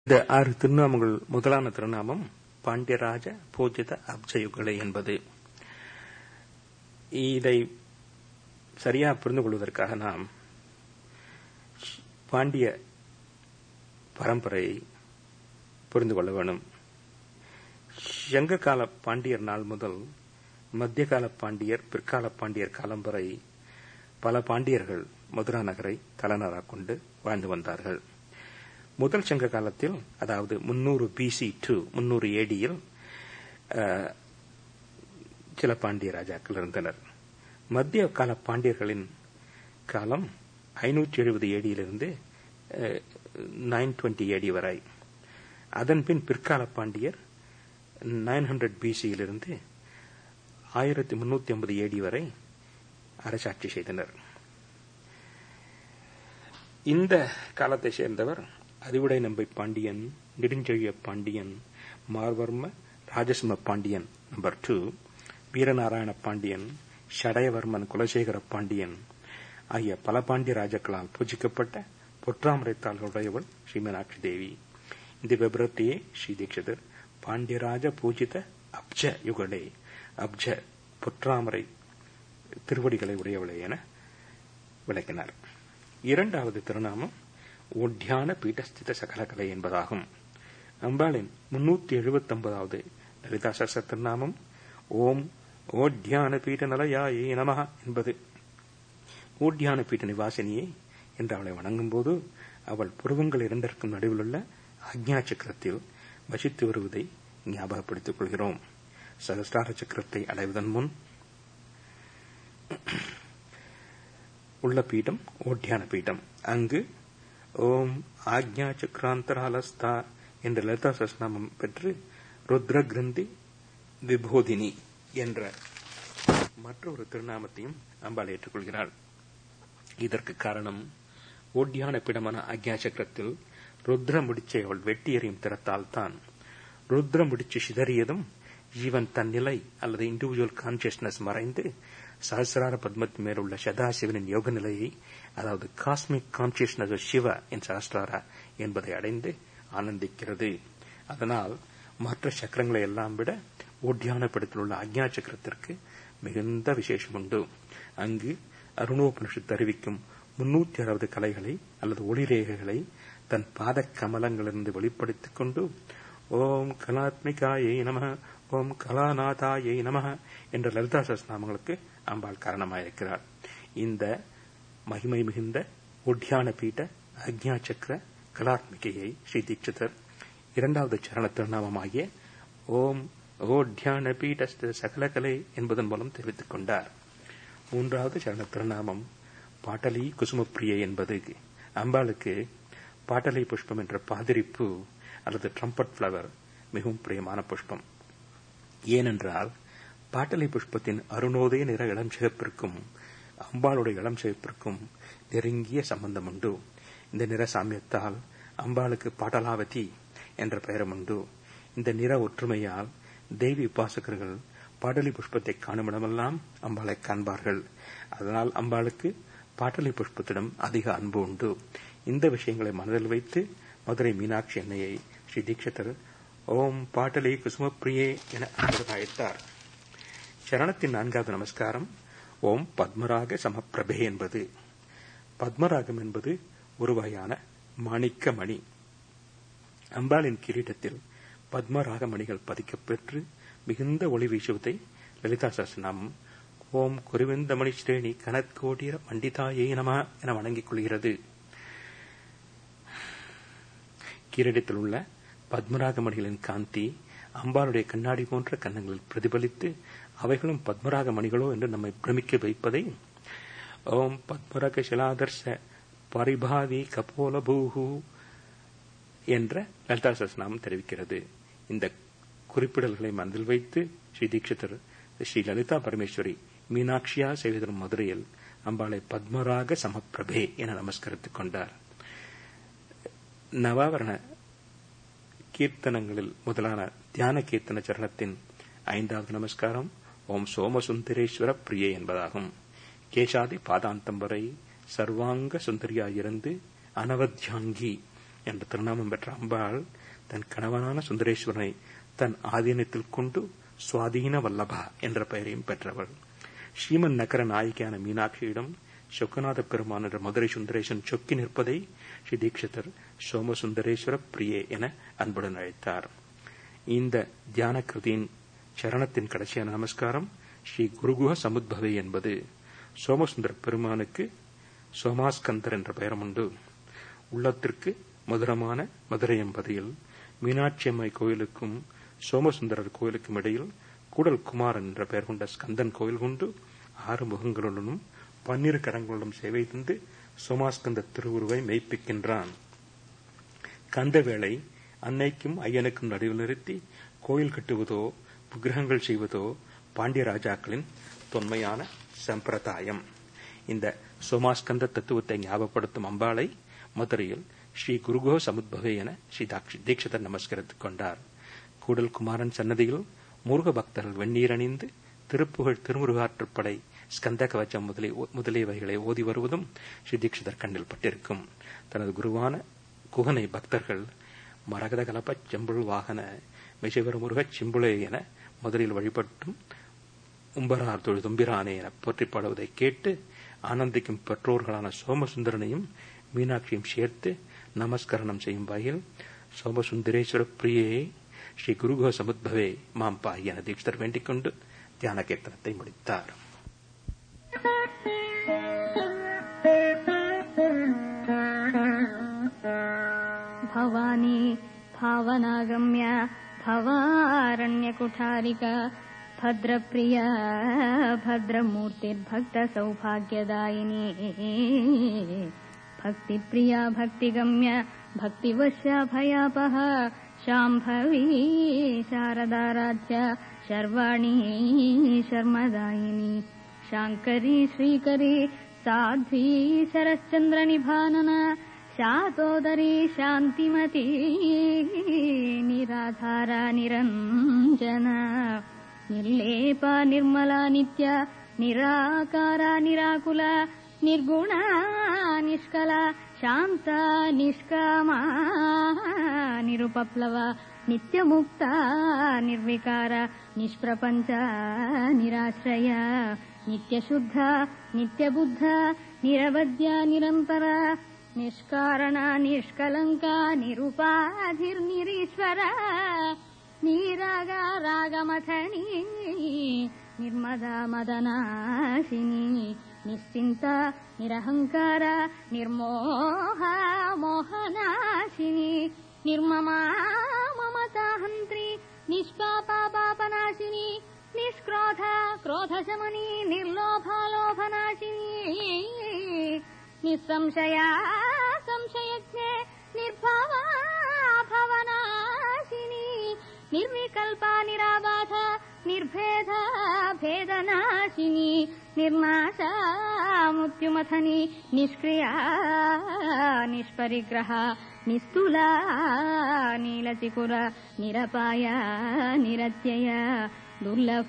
இந்த ஆறு திருநாமங்கள் முதலான திருநாமம் பாண்டியராஜ பூஜித அப்ஜயுகளை என்பது இதை சரியா புரிந்து கொள்வதற்காக நாம் பாண்டிய பரம்பரையை புரிந்து கொள்ள வேண்டும் சங்க கால பாண்டியர் நாள் முதல் மத்திய கால பாண்டியர் பிற்கால பாண்டியர் காலம் வரை பல பாண்டியர்கள் மதுரா நகரை தலைநகராக கொண்டு வாழ்ந்து வந்தார்கள் முதல் சங்க காலத்தில் அதாவது முன்னூறு பிசி டு முன்னூறு ஏடியில் சில பாண்டிய ராஜாக்கள் இருந்தனர் மத்திய கால பாண்டியர்களின் காலம் ஐநூற்றி எழுபது ஏடியிலிருந்து நைன் டுவெண்ட்டி ஏடி வரை அதன் பின் பிற்கால பாண்டியர் நைன் ஹண்ட்ரட் பிசியிலிருந்து ஆயிரத்தி முன்னூத்தி ஐம்பது ஏடி வரை அரசாட்சி செய்தனர் இந்த காலத்தை சேர்ந்தவர் அறிவுடை நம்பை பாண்டியன் நெடுஞ்செழிய பாண்டியன் மார்வர்ம ராஜசிம்ம பாண்டியன் நம்பர் டூ வீரநாராயண பாண்டியன் ஷடயவர்மன் குலசேகர பாண்டியன் ஆகிய பல பாண்டிய ராஜாக்களால் பூஜிக்கப்பட்ட பொற்றாமரை தாள்களுடையவள் ஸ்ரீ மீனாட்சி தேவி இந்த விபரத்தையே ஸ்ரீ தீட்சிதர் பாண்டியராஜ பூஜித அப்ஜ யுகலே அப்ஜ பொற்றாமரை திருவடிகளை உடையவளே என விளக்கினார் இரண்டாவது திருநாமம் ஒட்யான பீட்டஸ்தித சகலகலை என்பதாகும் அம்பாளின் முன்னூத்தி எழுபத்தி ஒன்பதாவது லலிதா சஸ்த திருநாமம் ஓம் ஓட்யான பீட்ட நலயாயே நமக என்பது ஓட்யான பீட்ட நிவாசினியே என்று அவளை வணங்கும் போது அவள் புருவங்கள் இரண்டிற்கும் நடுவில் உள்ள அக்ஞா சக்கரத்தில் வசித்து வருவதை ஞாபகப்படுத்திக் கொள்கிறோம் சகஸ்டார சக்கரத்தை அடைவதன் முன் உள்ள பீடம் ஓட்டியான பீடம் அங்கு ஓம் ஆக்ஞா சக்கராந்தராலஸ்தா என்ற லலிதா சஸ்நாமம் பெற்று ருத்ர கிரந்தி விபோதினி என்ற மற்றொரு திருநாமத்தையும் அம்பாள் ஏற்றுக்கொள்கிறாள் இதற்கு காரணம் ஓட்டியான பீடமான ஆக்ஞா சக்கரத்தில் ருத்ர முடிச்சை அவள் வெட்டி எறியும் திறத்தால் தான் ருத்ர முடிச்சு சிதறியதும் ஜீவன் தன் நிலை அல்லது இண்டிவிஜுவல் கான்சியஸ்னஸ் மறைந்து சஹசிரார பத்மத்தின் மேலுள்ள சதாசிவனின் யோக நிலையை அதாவது காஸ்மிக் கான்சியஸ்னஸ் சிவ என் சஹசிராரா என்பதை அடைந்து ஆனந்திக்கிறது அதனால் மற்ற சக்கரங்களை எல்லாம் விட ஓட்டியானப்படத்தில் உள்ள அக்ஞா சக்கரத்திற்கு மிகுந்த விசேஷம் உண்டு அங்கு அருணோபனிஷத் அறிவிக்கும் முன்னூத்தி அறுபது கலைகளை அல்லது ஒளிரேகைகளை தன் பாத கமலங்களிலிருந்து வெளிப்படுத்திக் கொண்டு ஓம் கலாத்மிகாயை நம ஓம் கலாநாதாயை நம என்ற லலிதா சஸ்நாமங்களுக்கு அம்பாள் காரணமாயிருக்கிறார் இந்த மகிமை மிகுந்த ஒட்டியான பீட்ட அக்ஞா சக்கர கலாத்மிகையை ஸ்ரீ தீட்சிதர் இரண்டாவது சரண திருநாமமாகிய ஓம் ஓட்யான பீட்ட சகலகலை என்பதன் மூலம் தெரிவித்துக் கொண்டார் மூன்றாவது சரண திருநாமம் பாட்டலி குசுமப்பிரியை என்பது அம்பாளுக்கு பாட்டலை புஷ்பம் என்ற பாதிரிப்பு அல்லது ட்ரம்பட் ஃபிளவர் மிகவும் பிரியமான புஷ்பம் ஏனென்றால் பாட்டலை புஷ்பத்தின் அருணோதய நிற இளம் சிகப்பிற்கும் அம்பாளுடைய இளம் சிகப்பிற்கும் நெருங்கிய சம்பந்தம் உண்டு இந்த நிற சாமியத்தால் அம்பாளுக்கு பாட்டலாவதி என்ற பெயரும் உண்டு இந்த நிற ஒற்றுமையால் தேவி உபாசகர்கள் பாடலி புஷ்பத்தை காணுமிடமெல்லாம் அம்பாளை காண்பார்கள் அதனால் அம்பாளுக்கு பாட்டலி புஷ்பத்திடம் அதிக அன்பு உண்டு இந்த விஷயங்களை மனதில் வைத்து மதுரை மீனாட்சி எண்ணெயை ஸ்ரீ தீட்சிதர் ஓம் பாட்டலி குசுமப்பிரியே என அழைத்தார் சரணத்தின் நான்காவது நமஸ்காரம் ஓம் பத்மராக சமப்பிரபே என்பது பத்மராகம் என்பது ஒரு வகையான மாணிக்க மணி அம்பாளின் கிரீடத்தில் பத்மராக மணிகள் பதிக்கப்பெற்று மிகுந்த ஒளி வீசுவதை லலிதா சஸ்நாமம் ஓம் குருவிந்தமணி ஸ்ரேணி கனத்கோடிர மண்டிதாயே நம என வணங்கிக் கொள்கிறது கிரீடத்தில் உள்ள பத்மராக மணிகளின் காந்தி அம்பாளுடைய கண்ணாடி போன்ற கன்னங்களில் பிரதிபலித்து அவைகளும் பத்மராக மணிகளோ என்று நம்மை பிரமிக்க வைப்பதை ஓம் பத்மராக சிலாதர்ஷ பரிபாவி கபோல பூஹு என்ற லலிதா சஸ்நாமம் தெரிவிக்கிறது இந்த குறிப்பிடல்களை மனதில் வைத்து ஸ்ரீ தீட்சிதர் ஸ்ரீ லலிதா பரமேஸ்வரி மீனாட்சியா செய்தரும் மதுரையில் அம்பாளை பத்மராக சமப்பிரபே என நமஸ்கரித்துக் கொண்டார் நவாவரண கீர்த்தனங்களில் முதலான தியான கீர்த்தன சரணத்தின் ஐந்தாவது நமஸ்காரம் ஓம் சோமசுந்தரேஸ்வர பிரியே என்பதாகும் கேசாதி பாதாந்தம் வரை சர்வாங்க சுந்தரியாயிருந்து அனவத்யாங்கி என்ற திருநாமம் பெற்ற அம்பாள் தன் கணவனான சுந்தரேஸ்வரனை தன் ஆதீனத்தில் கொண்டு சுவாதீன வல்லபா என்ற பெயரையும் பெற்றவள் ஸ்ரீமன் நகர நாயகியான மீனாட்சியிடம் சொக்கநாத பெருமான் என்ற மதுரை சுந்தரேசன் சொக்கி நிற்பதை ஸ்ரீ தீட்சிதர் சோமசுந்தரேஸ்வர பிரியே என அன்புடன் அழைத்தார் இந்த தியான கிருதியின் சரணத்தின் கடைசியான நமஸ்காரம் ஸ்ரீ குருகுஹ சமுத்பவே என்பது சோமசுந்தர பெருமானுக்கு சோமாஸ்கந்தர் என்ற பெயரும் உண்டு உள்ளத்திற்கு மதுரமான மதுரை என்பதில் மீனாட்சி அம்மை கோயிலுக்கும் சோமசுந்தரர் கோயிலுக்கும் இடையில் கூடல் குமாரன் என்ற பெயர் கொண்ட ஸ்கந்தன் கோயில் கொண்டு ஆறு முகங்களுடனும் பன்னிரு கரங்களுடன் சேவை தந்து சோமாஸ்கந்த திருவுருவை மெய்ப்பிக்கின்றான் கந்தவேளை அன்னைக்கும் ஐயனுக்கும் நடுவில் நிறுத்தி கோயில் கட்டுவதோ விக்கிரகங்கள் செய்வதோ பாண்டிய ராஜாக்களின் தொன்மையான சம்பிரதாயம் இந்த சோமாஸ்கந்த தத்துவத்தை ஞாபகப்படுத்தும் அம்பாளை மதுரையில் ஸ்ரீ குருகோ சமுத்பவே என ஸ்ரீ தீட்சிதர் நமஸ்கரித்துக் கொண்டார் கூடல் குமாரன் சன்னதியில் முருக பக்தர்கள் வெந்நீர் அணிந்து திருப்புகழ் திருமுருகாற்றுப்படை ஸ்கந்த கவச்சம் முதலியவைகளை ஓதி வருவதும் ஸ்ரீ தீட்சிதர் கண்ணில் பட்டிருக்கும் தனது குருவான குகனை பக்தர்கள் மரகத கலப்ப செம்புள் வாகன மிசைவர முருகச் சிம்புளே என முதலில் வழிபட்டும் உம்பரார் தொழுதும்பிரானே என போற்றி பாடுவதை கேட்டு ஆனந்திக்கும் பெற்றோர்களான சோமசுந்தரனையும் மீனாட்சியும் சேர்த்து நமஸ்கரணம் செய்யும் வகையில் சோமசுந்தரேஸ்வர பிரியே ஸ்ரீ குருகோ சமுத்பவே மாம்பா என தீட்சிதர் வேண்டிக் கொண்டு தியான கீர்த்தனத்தை முடித்தார் भवानी भावनागम्य भवारण्यकुठारिका भद्रप्रिया भद्रमूर्तिर्भक्तसौभाग्यदायिनी भक्तिप्रिया भक्तिगम्य भक्तिवश्या भयापः शाम्भवी शारदाराध्य शर्वाणी शर्मदायिनी शाङ्करी श्रीकरी साध्वी शरश्चन्द्रनिभानन शातोदरी शान्तिमती निराधारा निरञ्जन निर्लेपा निर्मला नित्य निराकारा निराकुला निर्गुणा निष्कला शान्ता निष्कामा निरुपप्लवा नित्यमुक्ता निर्विकार निष्प्रपञ्च निराश्रय नित्यशुद्ध नित्यबुद्ध निरवद्या निरन्तरा निष्कारण निष्कलङ्का निरुपाधिर्निरीश्वर नीरागा रागमथनी निर्मदा मदनाशिनी निश्चिन्ता निरहङ्कार निर्मोहा मोहनाशिनी निर्ममा ममताहन्त्री निष्पापा पापनाशिनी निष्क्रोध क्रोधशमनी निर्लोभालोभनाशिनी निःसंशया संशयज्ञे निर्भवा भवनाशिनी निर्विकल्पा निराबाध निर्भेद भेदनाशिनी निर्नाशा मृत्युमथनी निष्क्रिया निष्परिग्रह निस्तुला नीलचिकुर निरपाय निरत्यय दुर्लभ